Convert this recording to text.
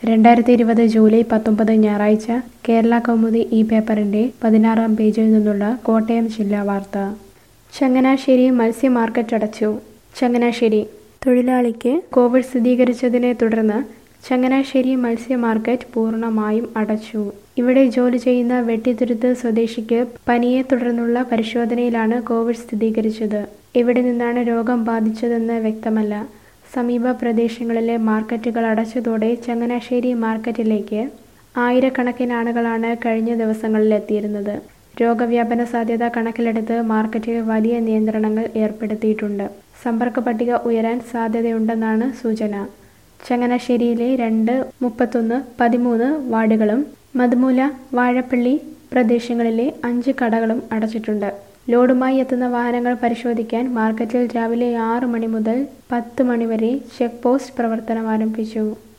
രണ്ടായിരത്തി ഇരുപത് ജൂലൈ പത്തൊമ്പത് ഞായറാഴ്ച കേരള കൗമുദി ഈ പേപ്പറിന്റെ പതിനാറാം പേജിൽ നിന്നുള്ള കോട്ടയം ജില്ലാ വാർത്ത ചങ്ങനാശ്ശേരി മത്സ്യ മാർക്കറ്റ് അടച്ചു ചങ്ങനാശ്ശേരി തൊഴിലാളിക്ക് കോവിഡ് സ്ഥിരീകരിച്ചതിനെ തുടർന്ന് ചങ്ങനാശ്ശേരി മത്സ്യ മാർക്കറ്റ് പൂർണ്ണമായും അടച്ചു ഇവിടെ ജോലി ചെയ്യുന്ന വെട്ടിത്തുരുത്ത് സ്വദേശിക്ക് പനിയെ തുടർന്നുള്ള പരിശോധനയിലാണ് കോവിഡ് സ്ഥിരീകരിച്ചത് എവിടെ നിന്നാണ് രോഗം ബാധിച്ചതെന്ന് വ്യക്തമല്ല സമീപ പ്രദേശങ്ങളിലെ മാർക്കറ്റുകൾ അടച്ചതോടെ ചങ്ങനാശ്ശേരി മാർക്കറ്റിലേക്ക് ആയിരക്കണക്കിന് ആളുകളാണ് കഴിഞ്ഞ ദിവസങ്ങളിൽ എത്തിയിരുന്നത് രോഗവ്യാപന സാധ്യത കണക്കിലെടുത്ത് മാർക്കറ്റിൽ വലിയ നിയന്ത്രണങ്ങൾ ഏർപ്പെടുത്തിയിട്ടുണ്ട് സമ്പർക്ക പട്ടിക ഉയരാൻ സാധ്യതയുണ്ടെന്നാണ് സൂചന ചങ്ങനാശ്ശേരിയിലെ രണ്ട് മുപ്പത്തൊന്ന് പതിമൂന്ന് വാർഡുകളും മതുമൂല വാഴപ്പള്ളി പ്രദേശങ്ങളിലെ അഞ്ച് കടകളും അടച്ചിട്ടുണ്ട് ലോഡുമായി എത്തുന്ന വാഹനങ്ങൾ പരിശോധിക്കാൻ മാർക്കറ്റിൽ രാവിലെ ആറ് മണി മുതൽ പത്ത് മണി വരെ ചെക്ക് പോസ്റ്റ് പ്രവർത്തനം ആരംഭിച്ചു